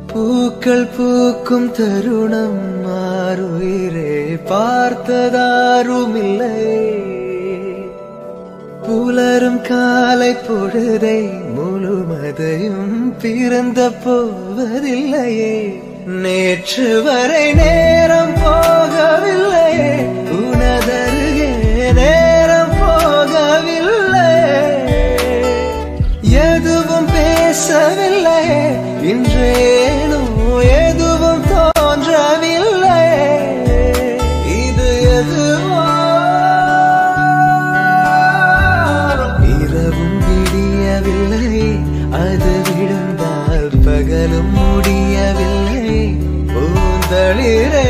பூக்கள் பூக்கும் தருணம் மாறுயிரே பார்த்ததாருமில்லை புலரும் காலை பொழுதை முழுமதையும் பிறந்த போவதில்லையே நேற்று வரை நேரம் போகவில்லையே உனதருகே நேரம் போகவில்லை எதுவும் பேசவில்லை இன்றேனோ எதுவும் தோன்றவில்லை இது எதுவோ இரவும் விடியவில்லை அது விழுந்தால் பகலும் முடியவில்லை பூந்தளிரே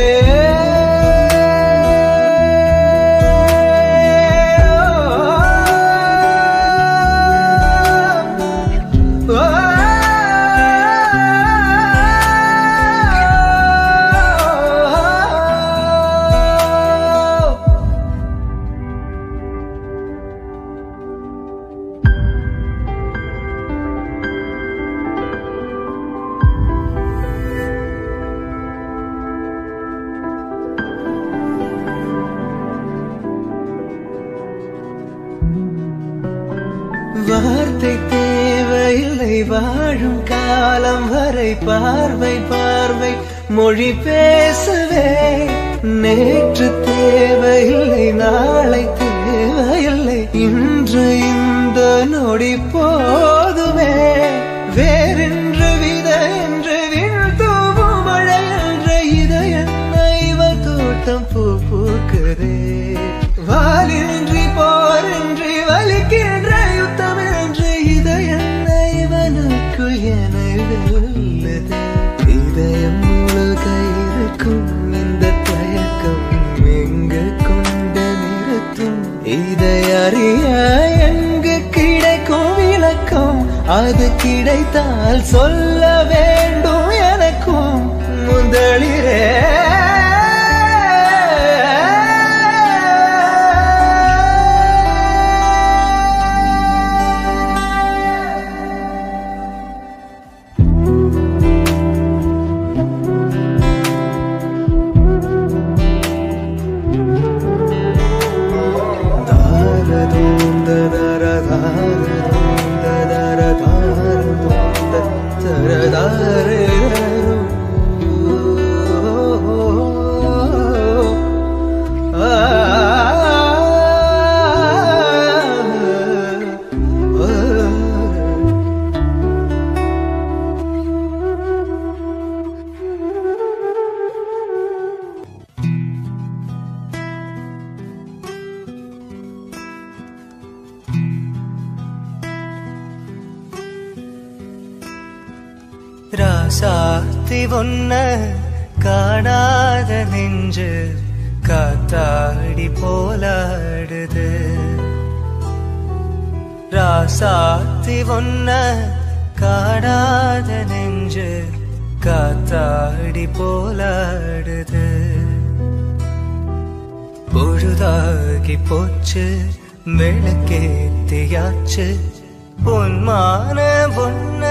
வார்த்தை தேவையில்லை வாழும் காலம் வரை பார்வை பார்வை மொழி பேசவே நேற்று தேவையில்லை நாளை தேவையில்லை இன்று இந்த நொடி போதுமே வேறென்று வித என்று விழ்தூவும் மழை என்ற இதயன்ன இவள் தோட்டம் பூ பூக்குதே வாலின்றி போரின்றி வலிக்கின்ற யுத்தம் என்று இதயன்ன இவனுக்குள் என வெல்லுதே இதயம் முழுக இருக்கும் இந்த தயக்கம் எங்கு கொண்டு நிறுத்தும் இதை அறிய எங்கு கிடைக்கும் விளக்கம் அது கிடைத்தால் சொல்ல வேண்டும் எனக்கும் முதலிரே ராசாத்தி ஒன்ன காணாத நெஞ்சு காத்தாடி போலாடுது ராசாத்தி ஒன்ன காணாத நெஞ்சு காத்தாடி போலாடுது பொழுதாகி போச்சு விளக்கேத்தியாச்சு பொன்மான பொன்ன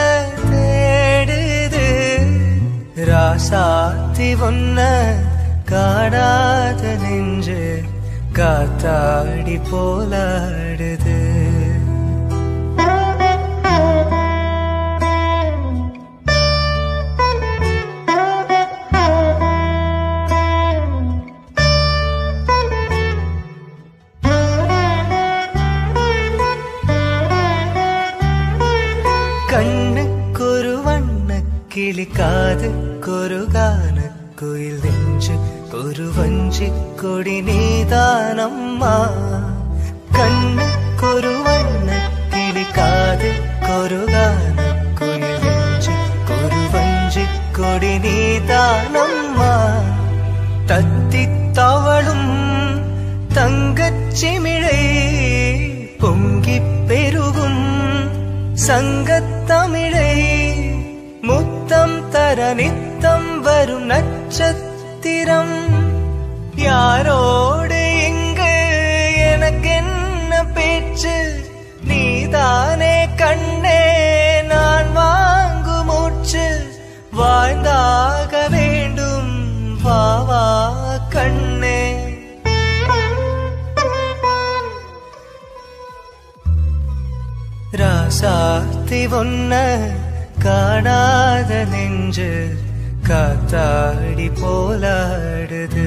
தேடுது ராசாத்தி ஒன்ன காணாத நெஞ்சு காத்தாடி போலாடுது கண்ணுக்கொரு வண்ண கிளி காதுக்கொரு கான குயில் நெஞ்சு ஒரு வஞ்சி கொடி நீதானம்மா கண்ணுக்கொரு வண்ண கிளி காதுக்கொரு கான குயில் நெஞ்சு ஒரு வஞ்சி கொடி நீதானம்மா தத்தி தவளும் தங்கச் சிமிழை பொங்கிப் பெருகும் சங்கத்தமிழை முத்தம் தர நித்தம் வரும் நட்சத்திரம் யாரோடு இங்கு எனக்கென்ன பேச்சு நீதானே கண்ணே நான் வாங்கு மூச்சு வா வாழ்ந்தாக வேண்டும் வா வா கண்ணே ராசாத்தி ஒன்ன காணாத நெஞ்சு காத்தாடி போலாடுது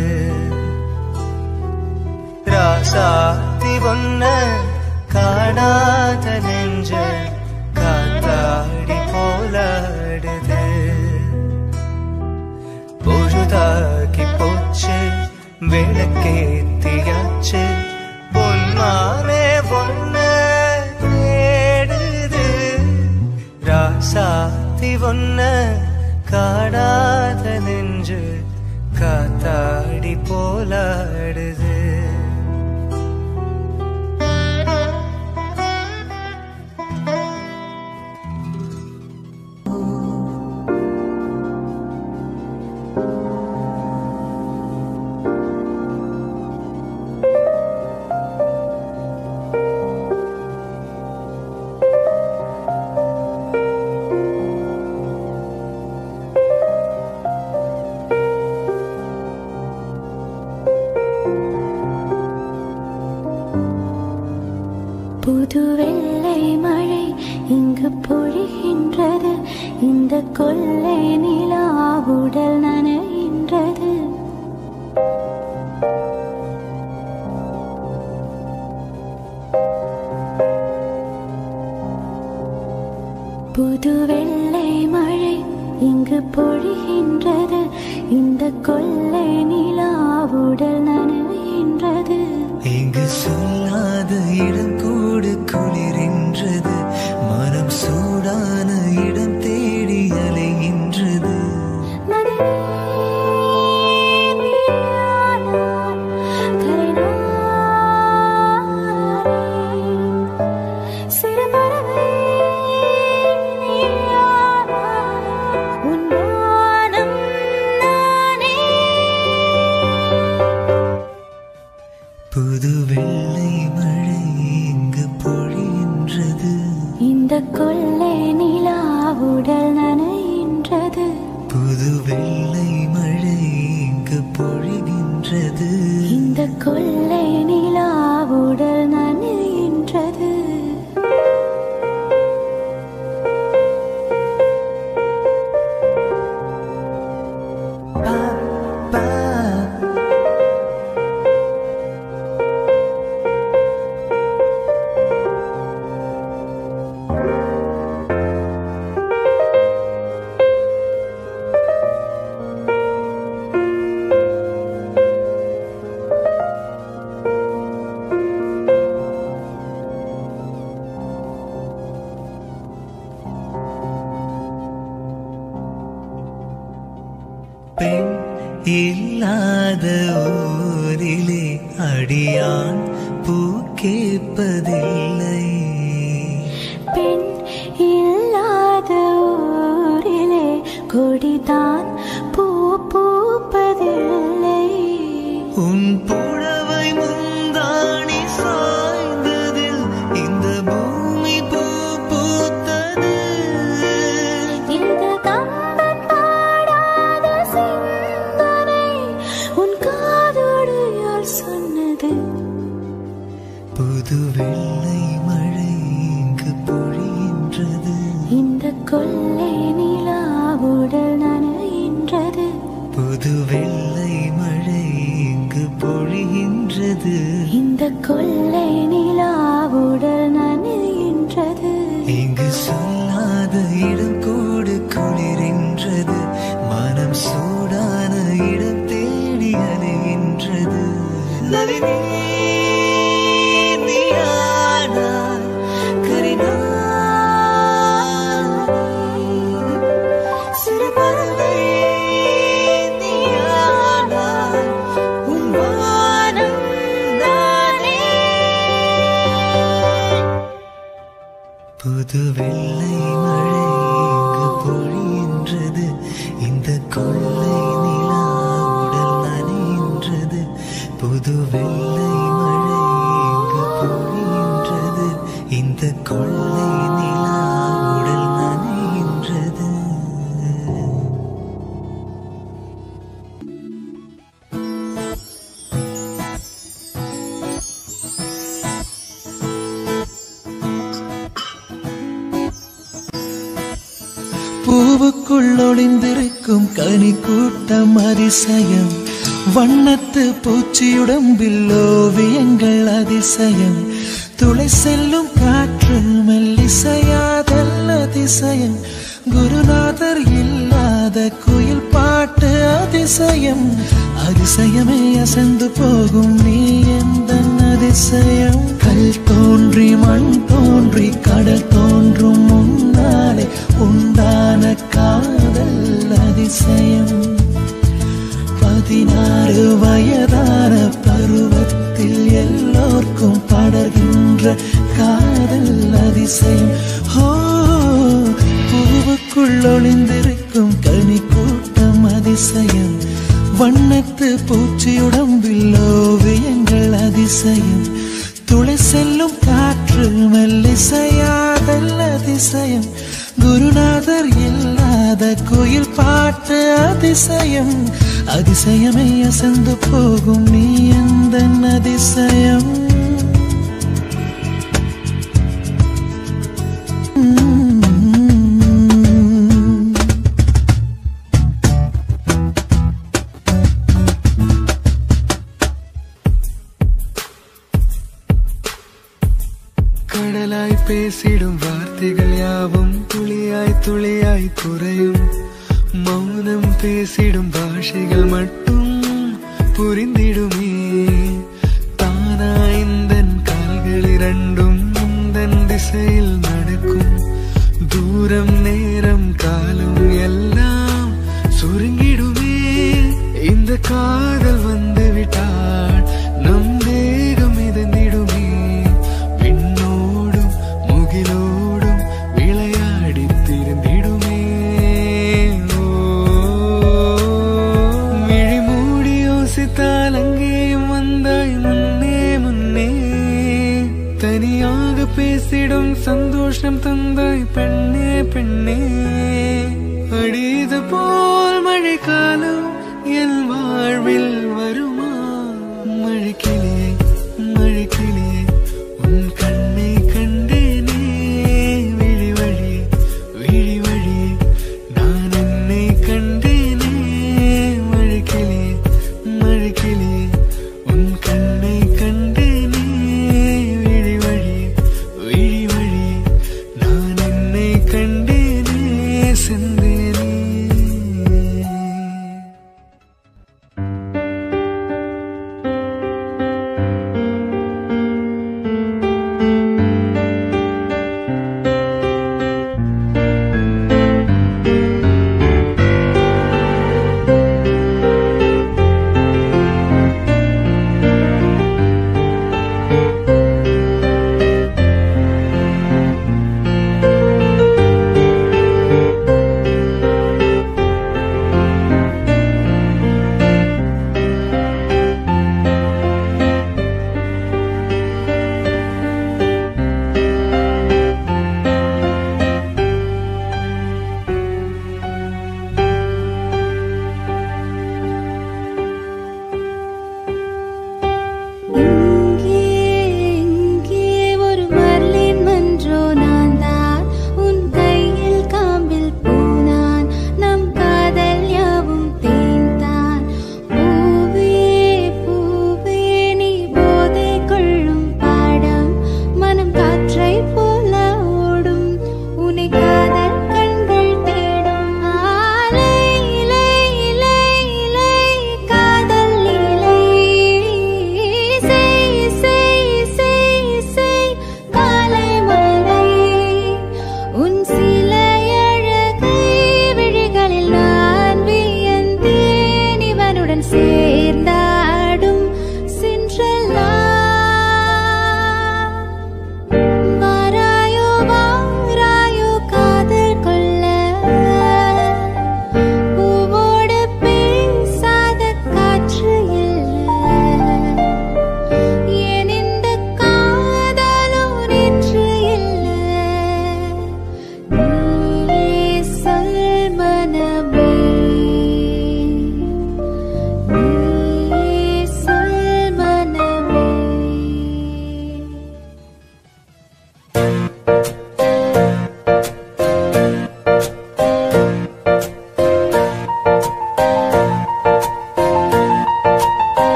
ராசாத்தி ஒன்ன காணாத நெஞ்சு காத்தாடி போலாடுது பொழுதாகி போச்சு விளக்கேத்தியாச்சு பொன்மானே ஒன்ன தேடுது ராசாத்தி ஒன்ன காடாத நெஞ்சு காத்தாடி போலாடுது புது வெள்ளை மழை இங்கு பொழிகின்றது இந்த கொள்ளை நிலா உடல் நனைகின்றது புது வெள்ளை மழை இங்கு பொழிகின்றது இந்த கொள்ளை நிலா உடல் நனைகின்றது இங்கு சொல்லாத இடம் கூடு குளிரின்றது மனம் சூடான இடம் தேடி அலைகின்றது புது வெள்ளை மழை இங்கு பொழிகின்றது இந்த கொள்ளை நிலா உடல் நனைகின்றது புது வெள்ளை மழை இங்கு பொழிகின்றது இந்த கொள்ளை நிலா உடல் நனைகின்றது பா, பா. பெண் இல்லாத ஊரிலே அடியான் பூ கேட்பதில்லை பெண் இல்லாத ஊரிலே கொடிதான் பூ பூப்பதில்லை உன் புடவை முந்தாணி சாய்ந்ததில் இந்த பூமி பூ பூத்தது இந்த கம்பன் பாடாத சிந்தனை உன் காதோடு யார் சொன்னது புது வெள்ளை மழை இங்கு பொழிகின்றது இந்த கொள்ளை நிலா உடல் நனைகின்றது புது வெள்ளை மழை இங்கு பொழி பூவுக்குள் ஒளிந்திருக்கும் கனி கூட்டம் அதிசயம் வண்ணத்து பூச்சியுடம்பில் ஓவியங்கள் அதிசயம் துளை செல்லும் காற்று மெல்லிசையாதல் அதிசயம் குருநாதர் இல்லாத குயில் பாட்டு அதிசயம் அதிசயமே அசந்து போகும் நீ எந்த அதிசயம் கல் தோன்றி மண் தோன்றி கடல் தோன்றும் முன்னாலே உண்டான காதல் அதிசயம் பதினாறு வயதான பருவத்தில் எல்லோர்க்கும் படர்கின்ற காதல் அதிசயம் ஓ பூவுக்குள் ஒளிந்திருக்கும் கனி கூட்டம் அதிசயம் வண்ணத்து பூச்சியுடம்பில் ஓவியங்கள் அதிசயம் துளை செல்லும் காற்று மெல்லிசையாதல் அதிசயம் குருநாதர் இல்லாத குயில் பாட்டு அதிசயம் அதிசயமே அசந்து போகும் நீ எந்த அதிசயம் உம். கடலாய் பேசிடும் வார்த்தைகள் யாவும் துளியாய் துளியாய் குறையும் மௌனம் பேசிடும் பாஷைகள் மட்டும் புரிந்திடுமே தானா இந்த கால்கள் இரண்டும் முந்தன் திசையில் நடக்கும் தூரம் நேரம் காலம் எல்லாம் சுருங்கிடுமே இந்த காதல் வந்து விட்டால் நம் தேகம் மிதந்திடுமே விண்ணோடும் முகிலோடும் விளையாடி திருந்திடுமே ஓ, விழி மூடி யோசித்தால் அங்கேயும் வந்தாய் முன்னே முன்னே தனியாக பேசிடும் சந்தோஷம் தந்தாய் பெண்ணே பெண்ணே அடி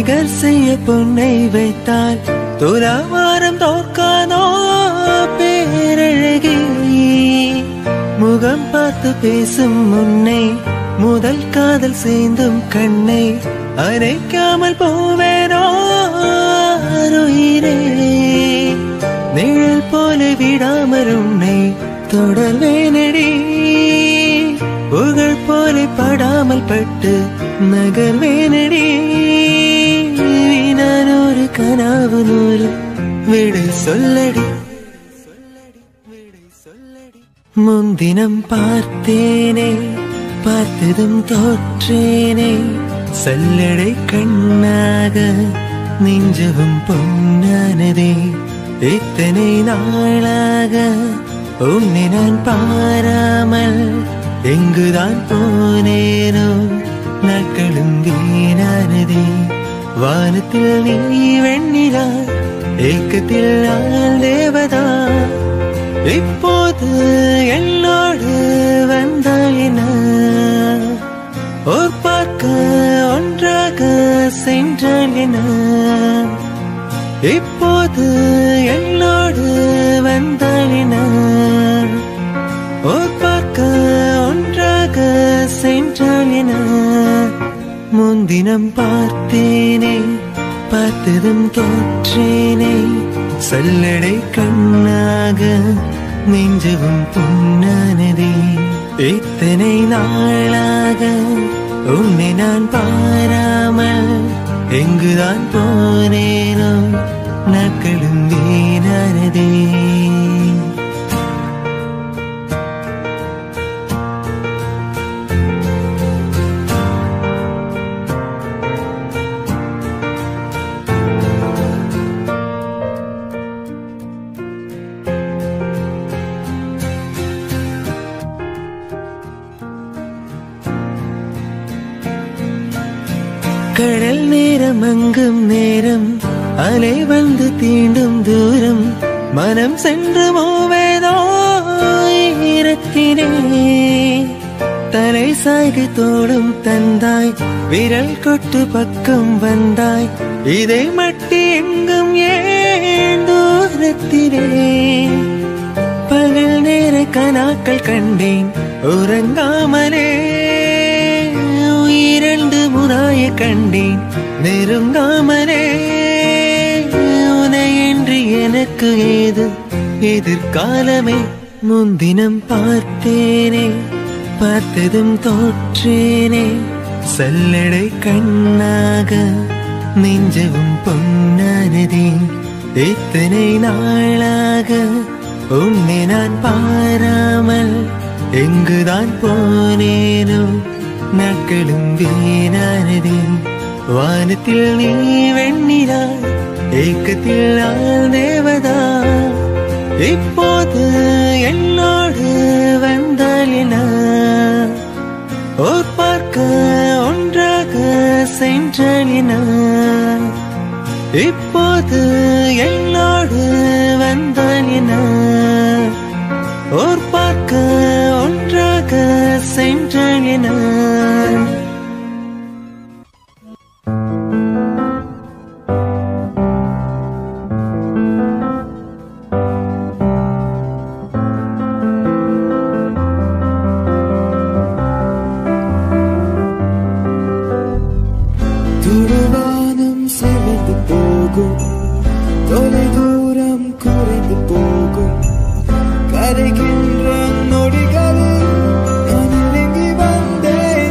நிகர் செய்ய பொன்னை வைத்தால் துலாவாரம் தோற்கானோ பேரழகி முகம் பார்த்து பேசும் முன்னை முதல் காதல் சேர்ந்தும் கண்ணை அரைக்காமல் போவேனோ உயிரே நிழல் போல விடாமல் உன்னை தொடர்வேனடி புகழ் போல படாமல் பட்டு நகர்வேனடி நான் ஒரு கனாவு நூறு விடை சொல்லடி முன்தினம் பார்த்தேனே பார்த்ததும் தோற்றேனே சல்லடை கண்ணாக நெஞ்சவும் பொன்னானதே இத்தனை நாளாக உன்னை நான் பாராமல் எங்குதான் போனேனோ நாட்களும் வீணானதே வானத்தில் நீ வெண்ணிலா ஏக்கத்தில் நான் தேவதா இப்போது என்னோடு வந்தால் என்ன ஓர் பார்க்க ஒன்றாக சென்றால் என்ன இப்போது என்னோடு வந்தால் என்ன ஓர் பார்க்க ஒன்றாக சென்றால் என்ன முன்தினம் பார்த்தேனே பார்த்ததும் தோற்றேனே சல்லடை கண்ணாக நெஞ்சவும் பொன்னானதே இத்தனை நாளாக உன்னை நான் பாராமல் எங்குதான் போனேனோ நாட்களும் வீணானதே கடல் நேரம் அங்கும் நேரம் அலை வந்து தீண்டும் தூரம் மனம் சென்று மூவேதோ ஈரத்தினே தலை சாய்கை தோடும் தந்தாய் விரல் கொட்டு பக்கம் வந்தாய் இதை மட்டி எங்கும் ஏன் தூரத்திலே பகல் நேர கனாக்கள் கண்டேன் உறங்காமலே உயிரண்டு முறாய கண்டேன் நெருங்காமலே உனையின்றி எனக்கு ஏது எதிர்காலமே முன்தினம் பார்த்தேனே பார்த்ததும் தோற்றேனே சல்லடை கண்ணாக நெஞ்சவும் பொன்னானதே இத்தனை நாளாக உன்னை நான் பாராமல் எங்குதான் போனேனோ நாட்களும் வீணானதே வானத்தில் நீ வெண்ணிலா ஏக்கத்தில் நான் தேவதா இப்போது என்னோடு வந்தால் என்ன ஓர் பார்க்க ஒன்றாக சென்றால் என்ன இப்போது என்னோடு வந்தால் என்ன ஓர் பார்க்க ஒன்றாக சென்றால் என்ன துருவானம் செறிந்து போகும் தொலை தூரம் குறைந்து போகும் கரைகின்ற நொடிகளில் நான் இறங்கி வந்தேன்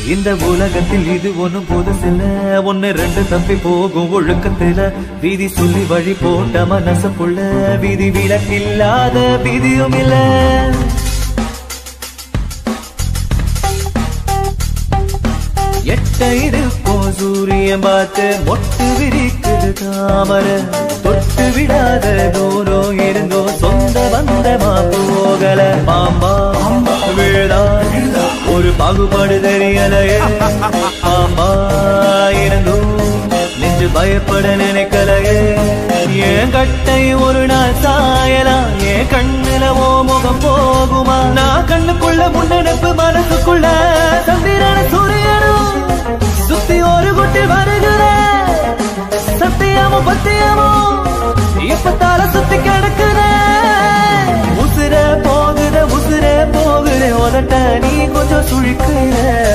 இந்த உலகத்தில் இது ஒண்ணும் புதுசில்ல ஒன்னு ரெண்டு தப்பி போகும் ஒழுக்கத்துல விதி சொல்லி வழி போட்ட மனசுக்குள்ள விதி விலக்கில்லாத விதியும் இல்ல எட்ட இருக்கும் சூரியன் பார்த்து மொட்டு விரிக்குது தாமர தொட்டு விடாத தூரம் இருந்தோ சொந்த பந்தமா போகல பாம்பா விழா ஒரு பாகுபாடு தெரியலையே பாம்பா இருந்தும் நெஞ்சு பயப்பட நினைக்கலையே ஏன் கட்டை ஒரு நாள் சாயலாம் ஏன் கண்ணுல ஓ முகம் போகுமா நான் கண்ணுக்குள்ள முன்னெடுப்பு மனசுக்குள்ள சந்திரன சூரியனும் சுத்தி ஒரு குட்டி வருகிற சத்தியமோ பத்தியமோ இப்ப தலை சுத்தி கிடக்குற உசுர போகுற உசுர போகுற உதட்ட நீ கொஞ்சம் சுழிக்கிற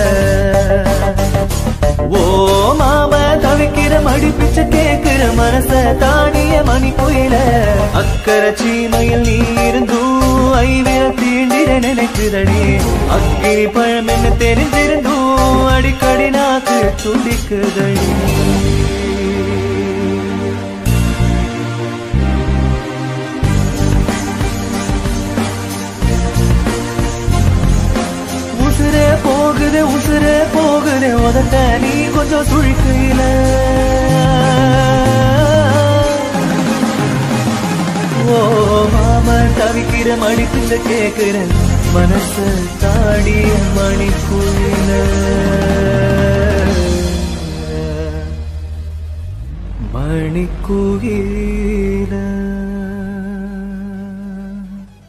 ஓ மாம தவிக்கிற மடி பிச்சை கேக்குற மனச தானிய மணி குயில அக்கறை சீமையில் நீ இருந்தும் ஐவிர தீண்டிட நினைக்குதடி அக்கினி பழம் என்ன தெரிஞ்சிருந்தும் அடிக்கடி நாக்கு துடிக்குதடி உசுரே போகுது உசுரே போகுது உதட்ட நீ கொஞ்சம் சுழிக்கையில ஓ மாம தவிக்கிற மடிக்குள்ள கேக்குற மனச தாடிய மணிக்குயில மணிக்குயில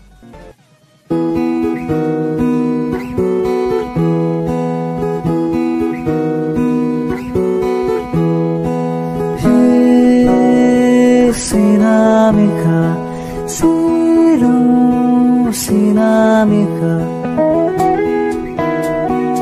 Sinamika, Sino, Sinamika.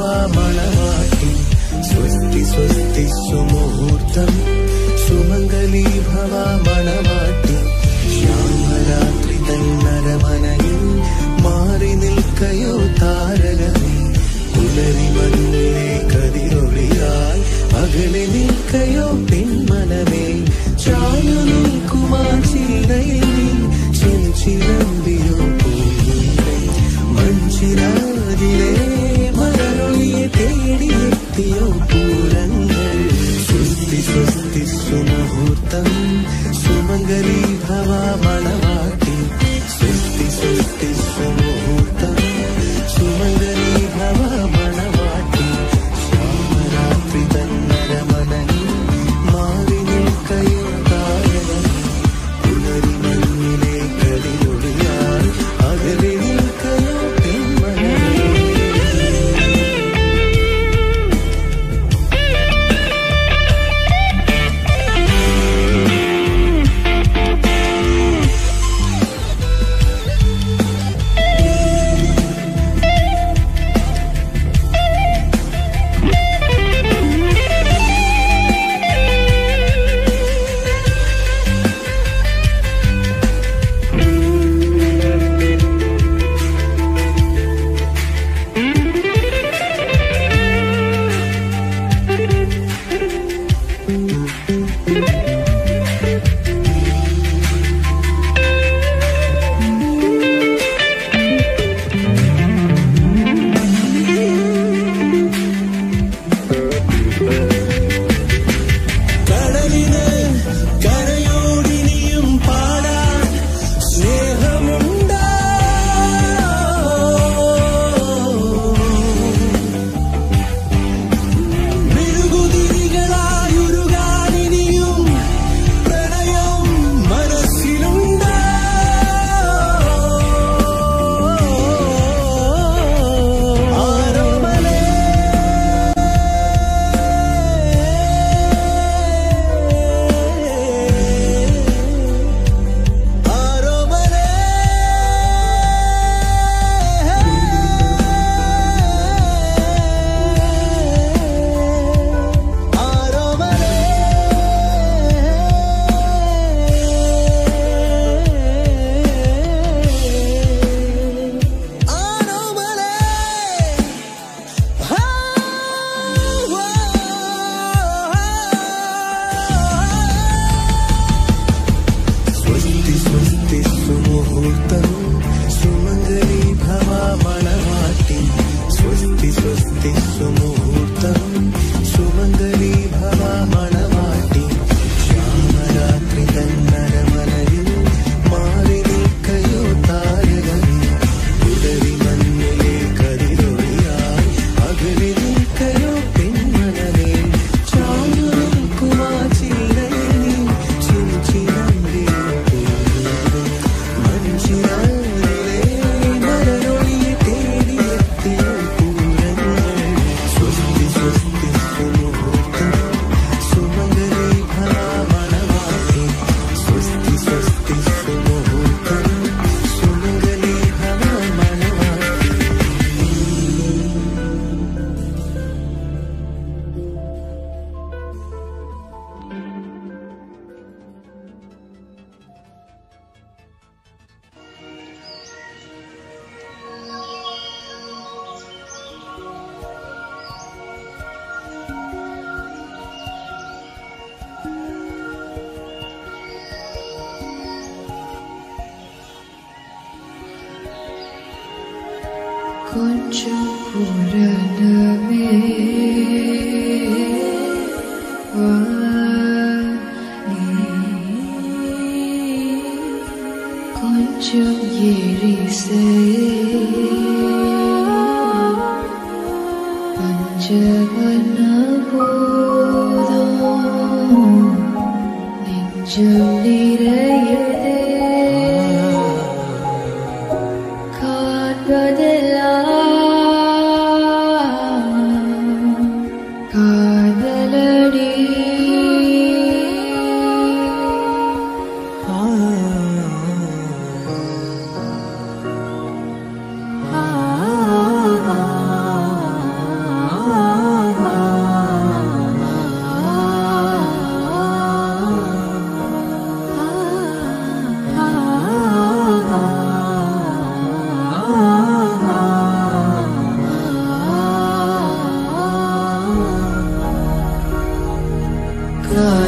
भवा मणवाटी स्वस्ति स्वस्ति सुमुहूर्तम् सुमङ्गली भवा मणवाटी ശ്യാമരാത്രി തന്നരമനയിൽ മാറി നിൽക്കയോ താരകമേ പുലരി മണ്ണിലെ കതിരൊളിയായി അകലെ നിൽക്കയോ പെൺമനമേ ചായു നിൽക്കുമാ ചില്ലയിൽ നീ ചെഞ്ചിലമ്പിയോ പൂങ്കുന്നേ മഞ്ചിരാതിലെ മരളൊളിയെ തേടിയെത്തിയോ പൂരങ്ങൾ സ്വസ്തി സ്വസ്തി സുമുഹൂർത്തം സുമംഗലി ഭവ മണവാട്ടി സ്വസ്തി സ്വസ്തി സുമുഹൂർത്തം സുമംഗലി ഭവ മണവാട്ടി ശ്യാമരാത്രി തന്നരമനനി മാറി നിൽക്കയോ താരകം പുലരി മണ്ണിലെ കടിയൊളിയാൽ അകലെ നിൽക്കയോ പെൺമണമേ കടലിന് കരയോടിനിയും പാടാൻ സ്നേഹമുണ്ടോ മെഴുകുതിരികളായുരുകാനിനിയും പ്രണയം മനസ്സിലുണ്ടോ ആരോമലേ ആരോമലേ ആരോമലേ ആരോമലേ स्वस्ति स्वस्ति सुमुहूर्तम् सुमङ्गली भवा मणवाटी स्वस्ति स्वस्ति सुमुहूर्तम् सुमङ्गली भवा मणवाटी श्यामरात्रि तन्नरमनയിൽ മാറി നിൽക്കയോ താരകമേ പുലരി മഞ്ഞിലെ കതിരൊളിയായി അകലെ നിൽക്കയോ പെൺമനമേ ചാഞ്ഞു നിൽക്കുമാ ചില്ലയിൽ ചിഞ്ചിലമ്പിയോ മഞ്ചിരാതിലെ മരളൊളിയെ തേടിയെത്തിയോ പൂരങ്ങൾ സ്വസ്തി സ്വസ്തി സുമുഹൂർത്തം സുമംഗലി ഭവമണവാട്ടി സ്വസ്തി സ്വസ്തി സുമുഹൂർത്തം സുമംഗലി ഭവമണവാട്ടി கொஞ்சம் புறணமே வா நீ கொஞ்சம் எரிசே பஞ்சவர்ண போதம் நெஞ்சம் நிறையதே காண்பதெல்லாம் காதலடி ஆ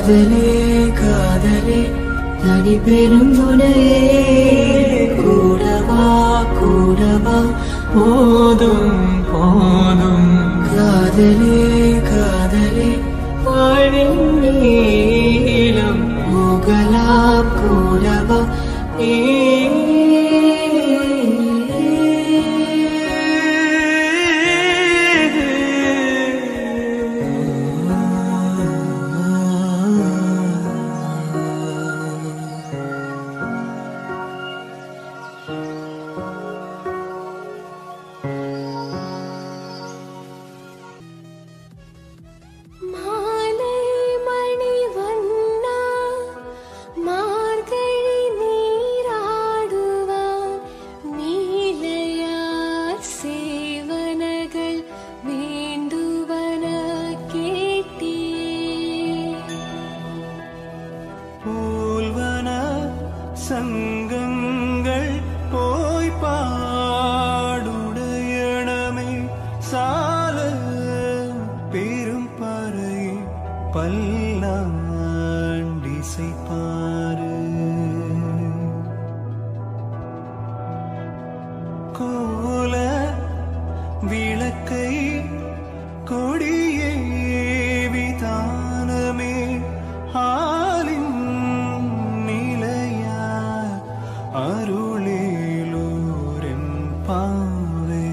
காதலே காதலே தனி பெரும் துணையே கூடவா கூடவா போதும் போதும் காதலே காதலே வாழின் நீளம் போகலாம் கூடவா மாலை மணி வண்ணா மார்கழி நீராடுவான் நீலையார் சேவனகள் வேண்டுவன கேட்டே போல்வன சங்கங்கள் போய் பாடுடையணமே சால பெரும் பறை பல்லாண்டிசை பாரு கோல விளக்கை கொடியேவி தானமே ஆலின் நிலையா அருளேலோரென் பாவே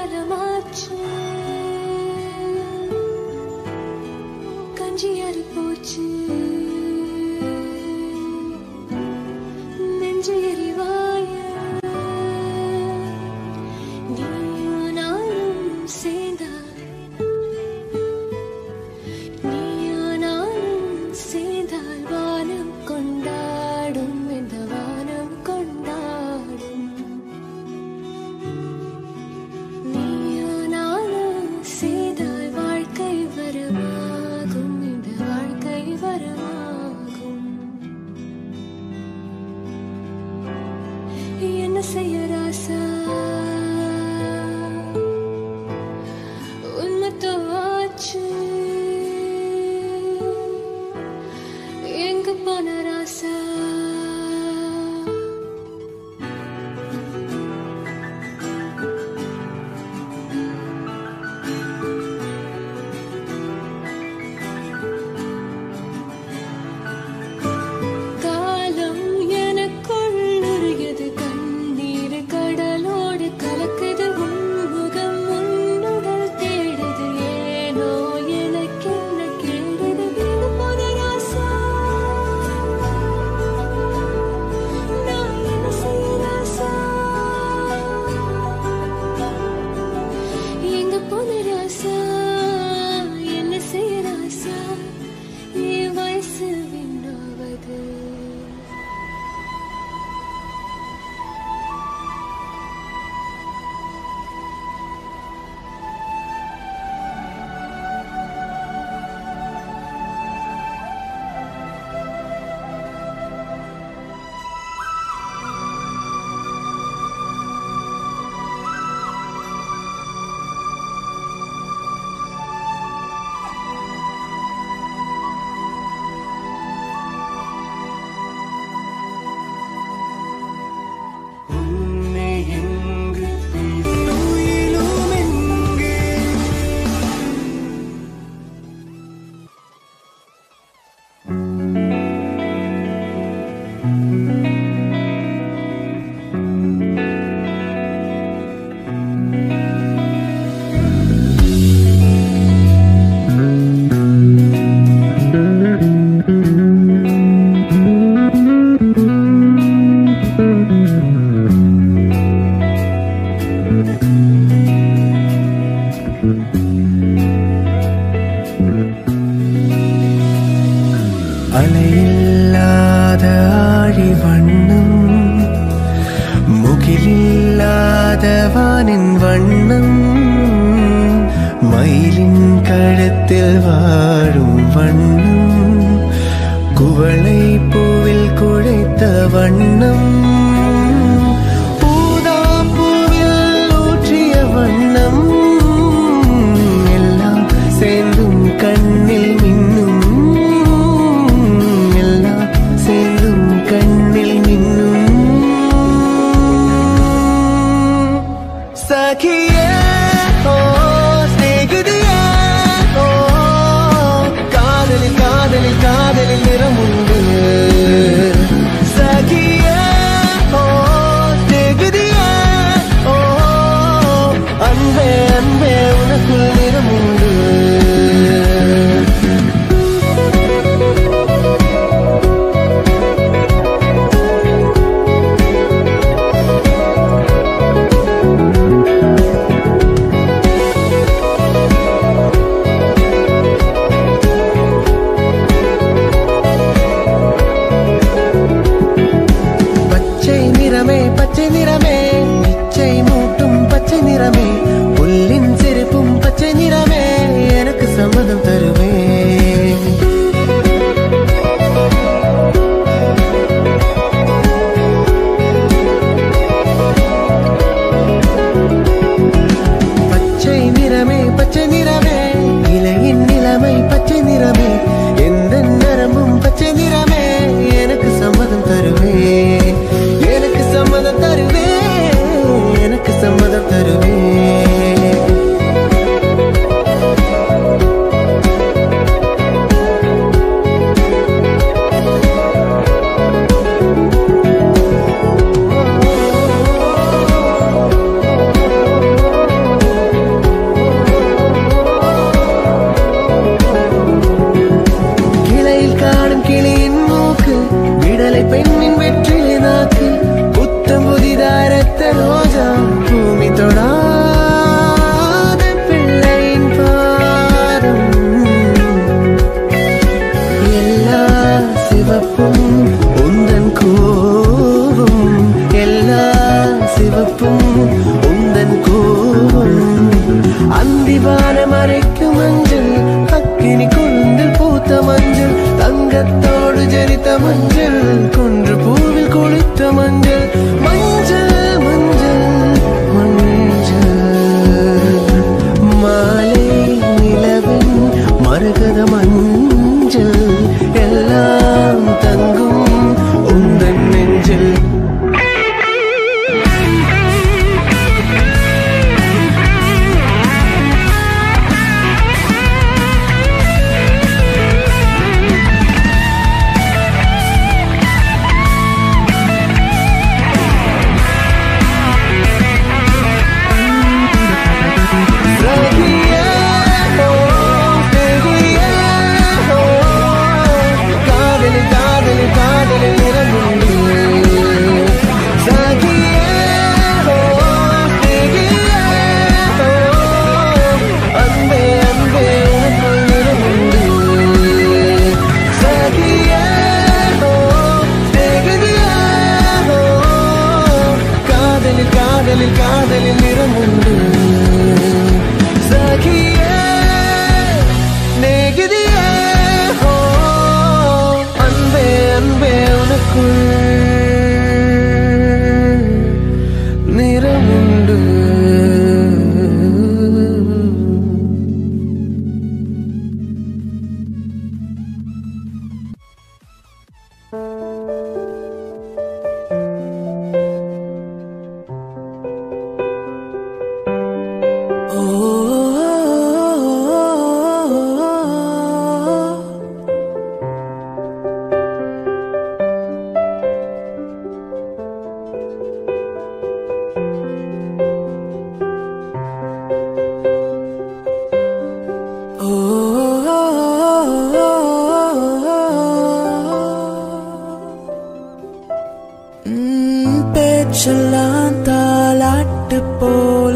காலமாச்சு கஞ்சி அரி போச்சு நெஞ்சு எரிவாய நீயும் நானும் சேர்ந்தால் நீயும் நானும் சேர்ந்தால் வானம் கொண்டாடும் இந்த வானம் கொண்டாடும் நீயும் நானும் சேர்ந்தால் வாழ்க்கை வரமாகும் இந்த வாழ்க்கை வரமாகும் என்ன செய்ய ராசா உன்மத்தாச்சு எங்க போன ராசா காலம் எனக்குள் நுரையது கண்ணீர் கடலோடு கலக்குது உன்முகம் உன்னுடல் தேடுது ஏனோ எனக்கு என்ன கேடுது வீடு போன ராசா நான் என்ன செய்ய ராசா எங்க போன ராசா என்ன செய்ய ராசா என் வயசு விண்ணாவது உன்னை எங்கு உயிலும் எங்கே அலையில்லாத ஆழி வண்ணம் முகிலில்லாத வானின் வண்ணம் மயிலின் கழுத்தில் வாழும் வண்ணம் குவளை பூவில் குழைத்த வண்ணம் பூதாப்பூவில் ஊற்றிய வண்ணம் எல்லாம் சேர்ந்தும் கண்ணில் மின்னும் எல்லாம் சேர்ந்தும் கண்ணில் மின்னும் சகியே ஓ ஸ்நேகிதியே ஓ காதலில் காதலில் காதலில் நிறம் உண்டு சகியே ஓ ஸ்நேகிதியே ஓ அன்பே அன்பே உனக்குள் நிறம் உண்டு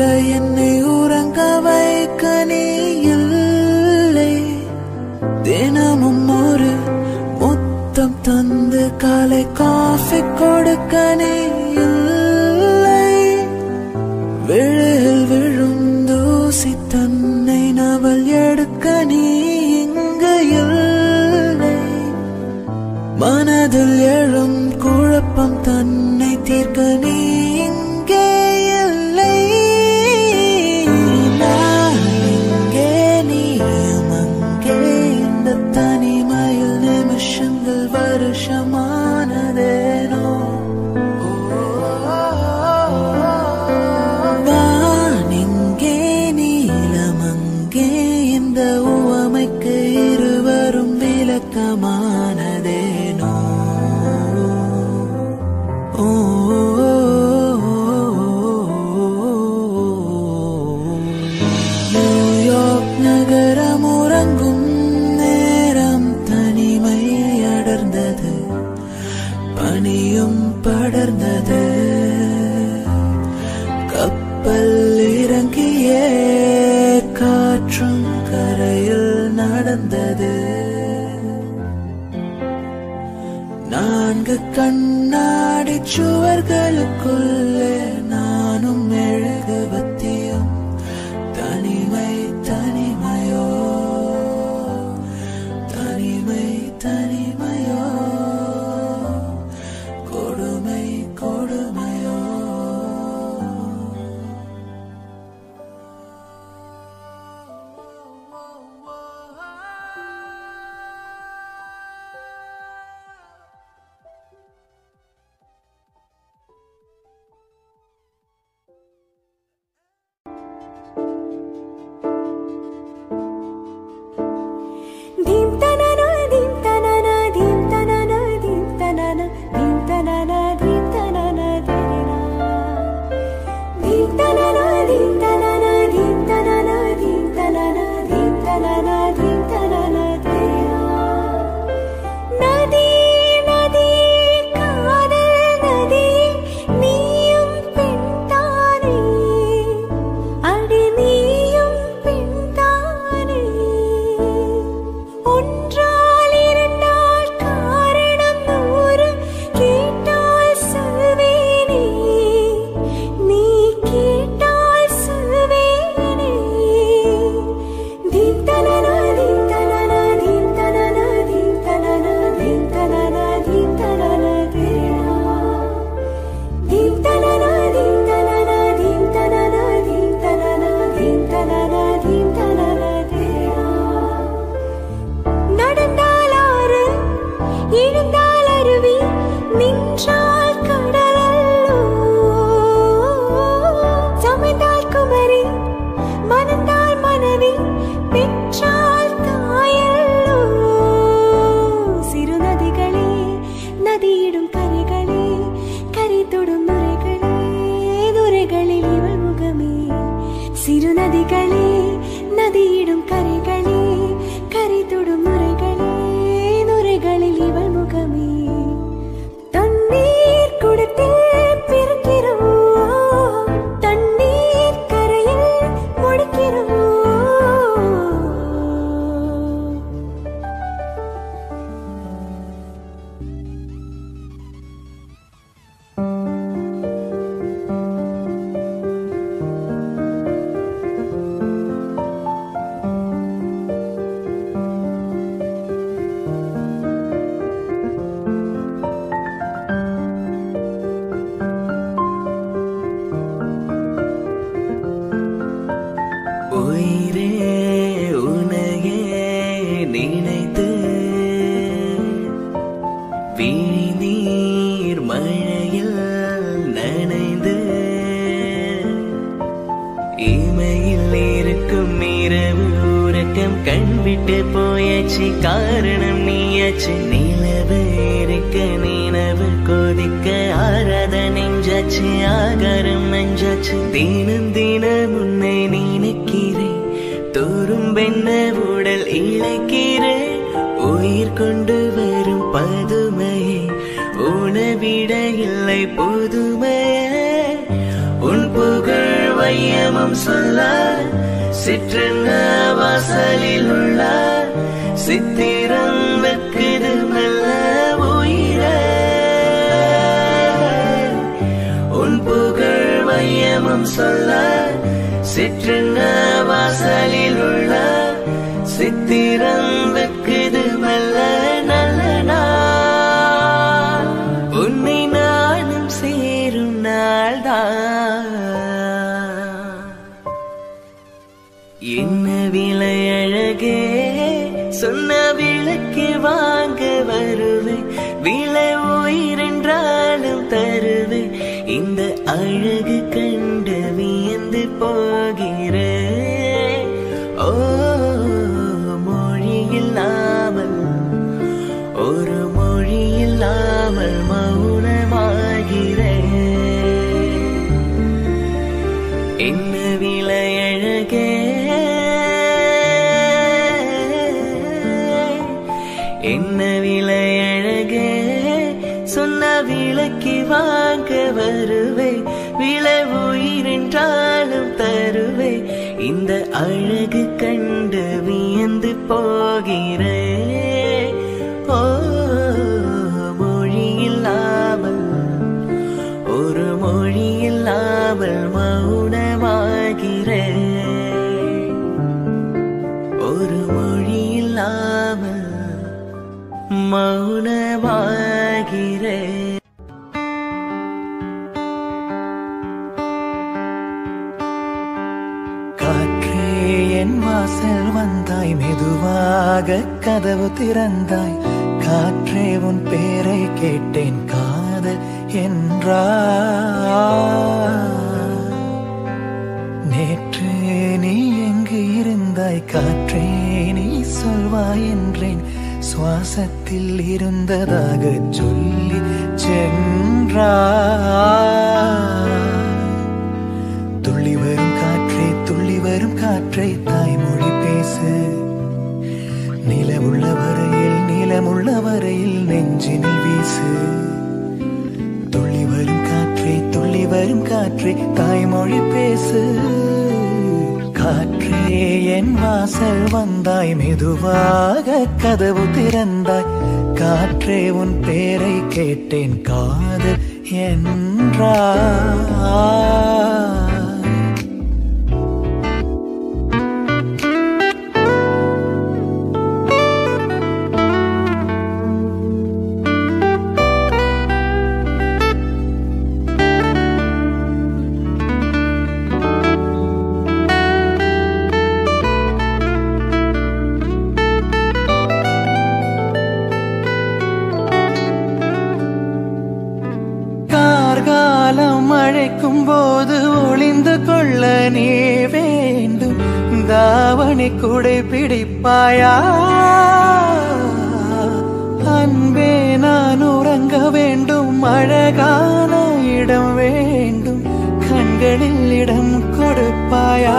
என்னை உறங்க வைக்க நீ இல்லை தினமும் ஒரு முத்தம் தந்து காலை காஃபி கொடுக்க நீ இல்லை விழில் விழும் தூசி தன்னை நவல் எடுக்க நீ இங்கு இல்லை மனதில் எழும் குழப்பம் தன்னை தீர்க்க நீ இங்கே இல்லை நான் இங்கே நீயும் அங்கே இந்த தனிமையில் நிமிஷங்கள் வருஷமானதேனோ வானிங்கே நீலமங்கே இந்த உவமைக்கு இருவரும் விளக்கமானதேனோ ஓ நியூயார்க் நகரம் உறங்கும் நேரம் தனிமை அடர்ந்தது பனியும் படர்ந்தது கப்பல் இறங்கிய காற்றும் கரையில் நடந்தது நான்கு கண்ணாடி சுவர்களுக்குள்ளே நானும் மெழுகுவத்தியும் தனிமை தனிமையோ தனிமை தனிமையோ கொடுமை கொடுமையோ ധീം തനന ധീം തനന ധീം തനന ധീം തനന ധീം തനന ധീം തനന ധീരിന ധീം തനന ധീം തനന ധീം തനന ധീം തനന ധീം തനന ധീം തനന ധീരിന നദി നദി കാതൽ നദി നീയും പെൺതാനേ அடி நீயும் பெண்தானே ஒன்றால் இரண்டால் காரணம் நூறு கேட்டால் சொல்வேனே நீ கேட்டால் சொல்வேனே தீம் தனனா தீம் தனனா தீம் தனனா தீம் தனனா தீம் தனனா தீம் தனனா தேனா தீம் தனனா தீம் தனனா தீம் தனனா தீம் தனனா தீம் தனனா தீம் தனனா தேனா நடந்தால் ஆறு எழுந்தால் அருவி நின்றால் கடலல்லோ சமைந்தால் குமரி மணந்தால் மனைவி பெற்றால் தாயல்லோ சிறு நதிகளே நதியிடும் கரைகளே கரை தொடும் நுரைகளே நுரைகளில் இவள் முகமே சிறு நதிகளே நதியிடும் கரைகளே கரை தொடும் நுரைகளே நுரைகளில் இவள் முகமே தண்ணீர் குடத்தில் பிறக்கிறோம் தண்ணீர் கரையில் முடிக்கிறோம் உயிரே உனையே நினைத்து விழிநீர் மழையில் நனைந்து இமையில் இருக்கும் இரவு உறக்கம் கண் விட்டு போயாச்சு காரணம் நீயாச்சு நிலவு இருக்க நிலவு கொதிக்க ஆராத நெஞ்சாச்சு ஆகாரம் நெஞ்சாச்சு தினம் தினம் உன்னை நினைக்கிறேன் தோறும் பெண்ண உடல் இழைக்கிறேன் உயிர் கொண்டு வரும் பதுமையே உணவிட இல்லை புதுமையே உன் புகழ் வை வையமும் சொல்ல சிற்றென்ன வாசலில் உள்ள சித்திரம் வெக்குது மெல்ல உயிரே உன் புகழ் வையமும் சொல்ல சிற்றென்ன வாசலில் உள்ள சித்திரம் வெக்குது மெல்ல நல்ல நாள் உன்னை நானும் சேரும் நாள்தான் என்ன விலை அழகே சொன்ன விளக்கு வாங்க வருவேன் விலை உயிரென்றாலும் தருவேன் இந்த அழகு கண்டு வியந்து போகிறேன் ஓ மொழி இல்லாமல் ஒரு மொழி இல்லாமல் மௌனமாகிறேன் என்ன விலை அழகே என்ன விலை அழகே சொன்ன விலைக்கு வாங்க வருவே விலை உயிரென்றாலும் தருவே இந்த அழகு கண்டு வியந்து போகிறே ஓ மொழி இல்லாமல் ஒரு மொழி இல்லாமல் மௌனமாகிறேன் ஒரு மொழி இல்லாமல் மௌனமாகிறேன் காற்றே என் வாசல் வந்தாய் மெதுவாக கதவு திறந்தாய் காற்றே உன் பேரை கேட்டேன் காதல் என்றாய் நேற்று நீ எங்கு இருந்தாய் காற்றே நீ சொல்வாய் என்றேன் சுவாசத்தில் இருந்ததாக சொல்லி சென்றாய் துள்ளி வரும் காற்றே துள்ளி வரும் காற்றை தாய்மொழி பேசு நிலவுள்ள வரையில் நிலமுள்ள வரையில் நெஞ்சினில் வீசு துள்ளி வரும் காற்றே துள்ளி வரும் காற்றே தாய்மொழி பேசு காற்றே என் வாசல் வந்தாய் மெதுவாக கதவு திறந்தாய் காற்றே உன் பேரை கேட்டேன் காது என்றாய் கார்காலம் அழைக்கும் போது ஒளிந்து கொள்ள நீ வேண்டும் தாவணி குடை பிடிப்பாயா அன்பே நான் உறங்க வேண்டும் அழகான இடம் வேண்டும் கண்களில் இடம் கொடுப்பாயா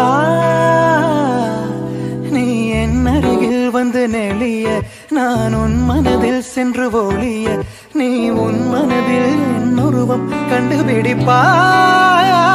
நீ என் அருகில் வந்து நெளிய நான் உன் மனதில் சென்று ஒளிய நீ உன் மனதில் என் உருவம் கண்டுபிடிப்பாயா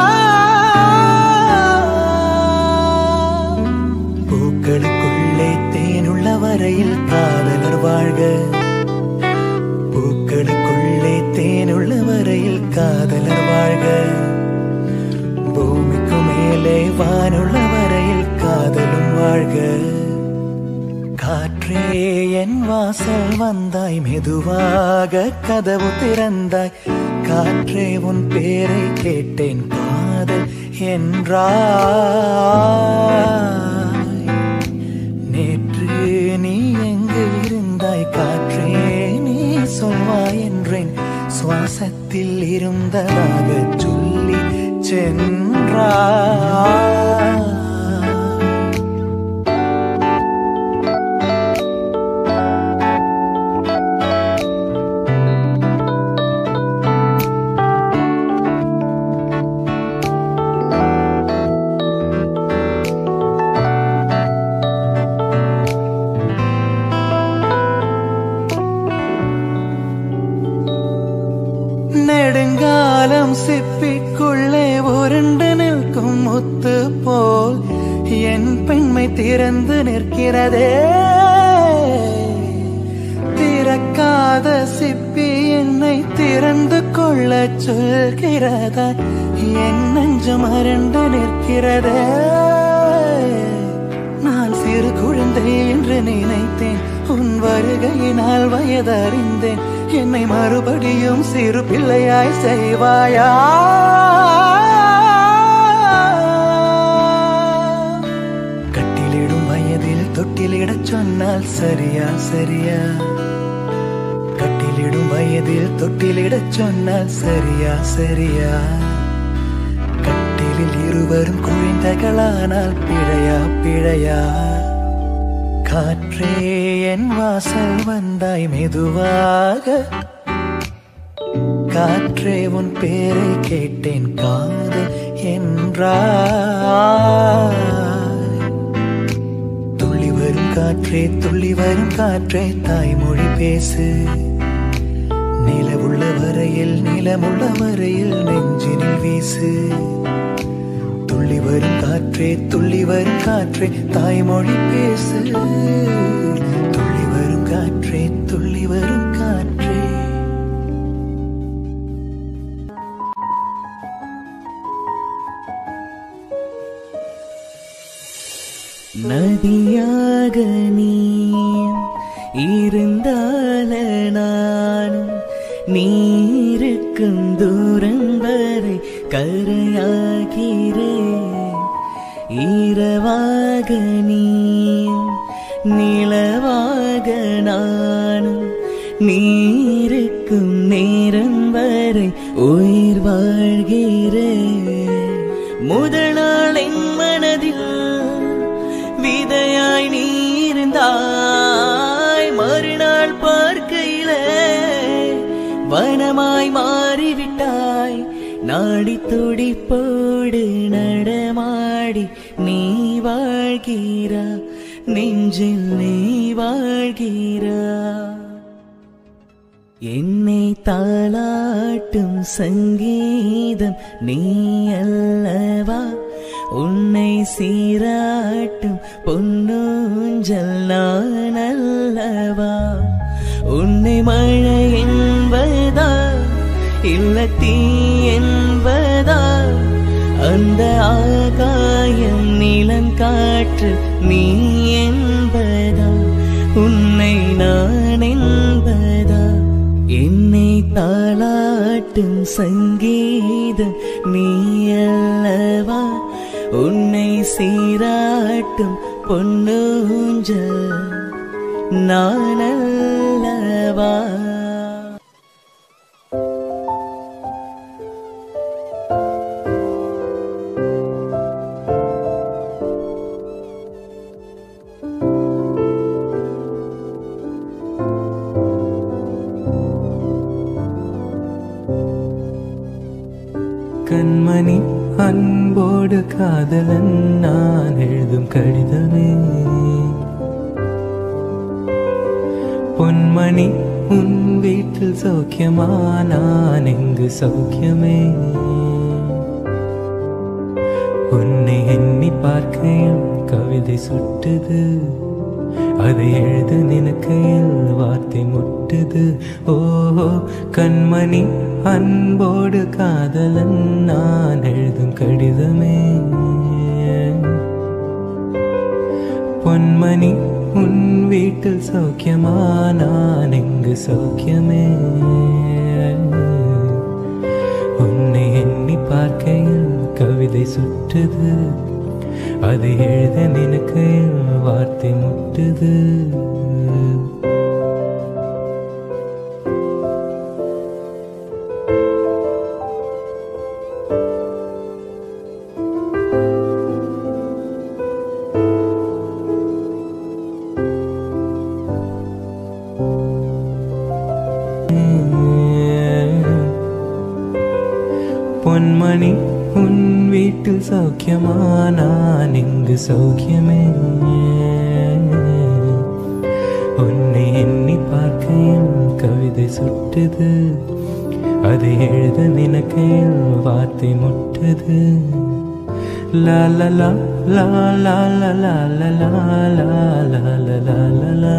பூக்களுக்குள்ளே தேனுள்ள வரையில் காதலர் வாழ்க பூக்களுக்குள்ளே தேனுள்ள வரையில் காதலர் வாழ்க பூமிக்கு மேலே வானுள்ள வரையில் காதலும் வாழ்க காற்றே என் வாசல் வந்தாய் மெதுவாக கதவு திறந்தாய் காற்றே உன் பேரை கேட்டேன் காதல் என்றாய் நேற்று நீ எங்கு இருந்தாய் காற்றே நீ சொல்வாய் என்றேன் சுவாசத்தில் இருந்ததாக சொல்லி சென்றாய் நெடுங்காலம் சிப்பிக்குள்ளே உருண்டு நிற்கும் முத்து போல் என் பெண்மை திறந்து நிற்கிறதே திறக்காத சிப்பி என்னை திறந்து கொள்ள சொல்கிறதா என் நெஞ்சம் அரண்டு நிற்கிறதே நான் சிறு குழந்தை என்று நினைத்தேன் உன் வருகையினால் வயதறிந்தேன் என்னை மறுபடியும் சிறு பிள்ளையாய் செய்வாயா கட்டிலிடும் வயதில் தொட்டிலிடச் சொன்னால் சரியா சரியா கட்டிலிடும் வயதில் தொட்டிலிடச் சொன்னால் சரியா சரியா கட்டிலில் இருவரும் குழந்தைகளானால் பிழையா பிழையா காற்றே என் வாசல் வந்தாய் மெதுவாக காற்றே உன் பேரை கேட்டேன் காது என்றாய் துள்ளி வரும் காற்றே துள்ளி வரும் காற்றே தாய்மொழி பேசு நிலவுள்ள வரையில் நிலமுள்ள வரையில் நெஞ்சினில் வீசு துள்ளி வரும் காற்றே துள்ளி வரும் காற்றே தாய்மொழி பேசு துள்ளி வரும் காற்றே துள்ளி வரும் காற்றே நதியாக நீ இருந்தால நானும் நீருக்கும் தூரம் வரை கரையாகிறேன் இரவாக நீ நிலவாக நானும் நீருக்கும் நேரம் வரை உயிர் வாழ்கிறேன் முதல் நாள் என் மனதில் விதையாய் நீ இருந்தாய் மறுநாள் பார்க்கையிலே வனமாய் மாறிவிட்டாய் நாடி துடிப்போடு நடமாடி நீ வாழ்கிறா நெஞ்சில் நீ வாழ்கிறா என்னை தாளாட்டும் சங்கீதம் நீ அல்லவா உன்னை சீராட்டும் பொன்னூஞ்சல் நான் அல்லவா உன்னை மழை என்பதா இல்ல தீ என்பதா அந்த ஆகாயம் நிலம் காற்று நீ என்பதா உன்னை நான் என்பதா என்னை தாளாட்டும் சங்கீதம் நீ அல்லவா உன்னை சீராட்டும் பொன்னூஞ்சல் நான் அல்லவா கண்மணி அன்போடு காதலன் நான் எழுதும் கடிதமே பொன்மணி உன் வீட்டில் சௌக்கியமா நான் எங்கு சௌக்கியமே உன்னை எண்ணி பார்க்கையில் கவிதை சுட்டுது அதை எழுத நினைக்கையில் வார்த்தை முட்டுது ஓஹோ கண்மணி அன்போடு காதலன் நான் எழுதும் கடிதமே பொன்மணி உன் வீட்டில் சௌக்கியமா நான் எங்கு சௌக்கியமே உன்னை எண்ணி பார்க்கையில் கவிதை சுற்றுது அது எழுத நினைக்கையில் வார்த்தை முட்டுது பொன்மணி உன் வீட்டில் சௌக்கியமா நான் இங்கு சௌக்கியமே உன்னை எண்ணி பார்க்கையில் கவிதை சுட்டுது அதை எழுத நினைக்கையில் வார்த்தை முட்டுது La la la la la la la la la la la la la la la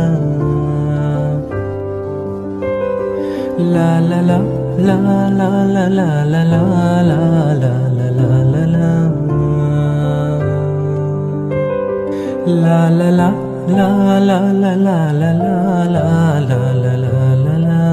La la la la la la la la la la la la la la la La la la la la la la la la la la la la la la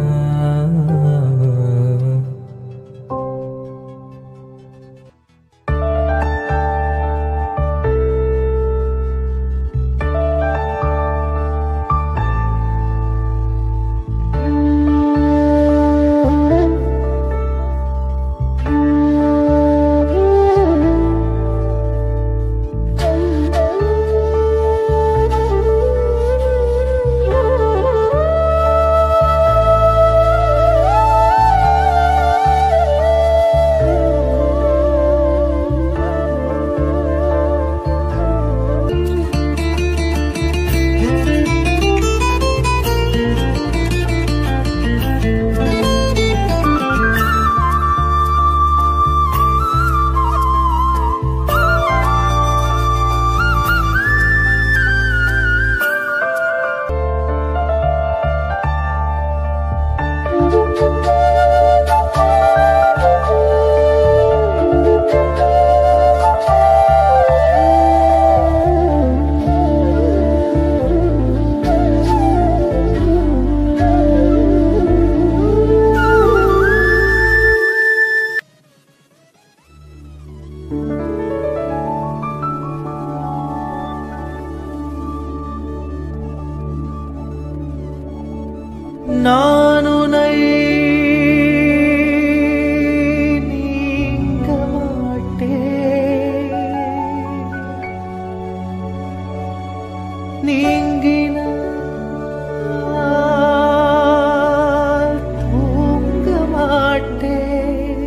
நான் உனை நீங்க மாட்டேன் நீங்கினால் தூங்க மாட்டேன்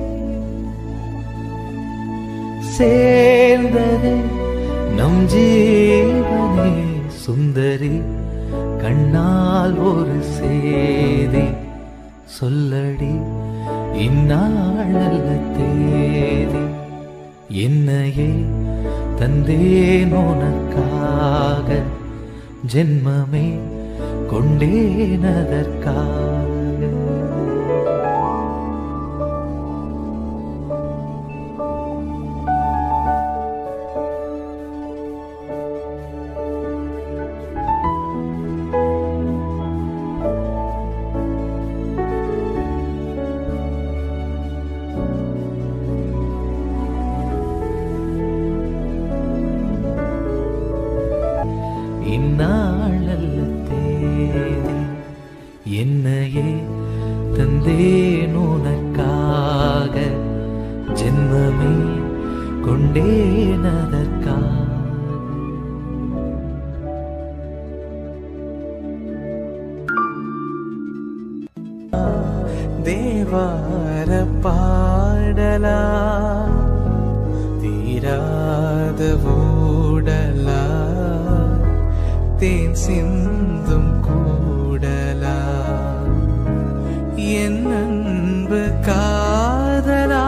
சேர்ந்ததே நம் ஜீவனே சுந்தரி கண்ணால் ஒரு சேதி சொல்லடி இந்நாளல்ல தேதி என்னையே தந்தேன் உனக்காக ஜென்மமே கொண்டேன் அதற்காக இந்நாளல்ல தேதி என்னையே தந்தேன் உனக்காக ஜென்மமே கொண்டேன் அதற்காக தேவார பாடலா தீராத ஊடலா தேன் சிந்தும் கூடலா என் அன்பு காதலா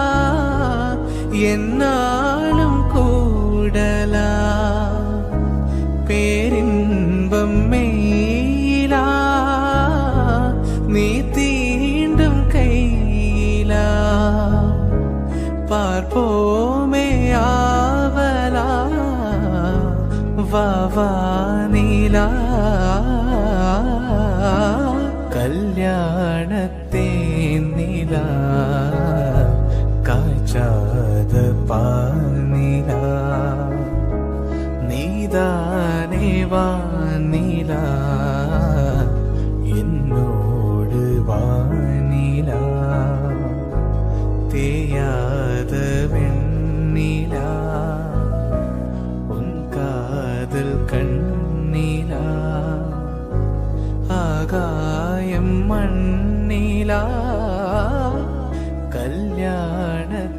என்னாலும் கூடலா பேரின்பம் மெய்யிலா நீ தீண்டும் கையிலா பார்ப்போமே ஆவலா வாவானிலா கல்யாணத்தேன் நிலா காய்ச்சாத பானிலா நீதானே வானிலா என்னோடு வானிலா தேயாத வெண்ணிலா உன் காதல் கண்ணிலா ஆகாயம் மண்ணிலா கல்யாண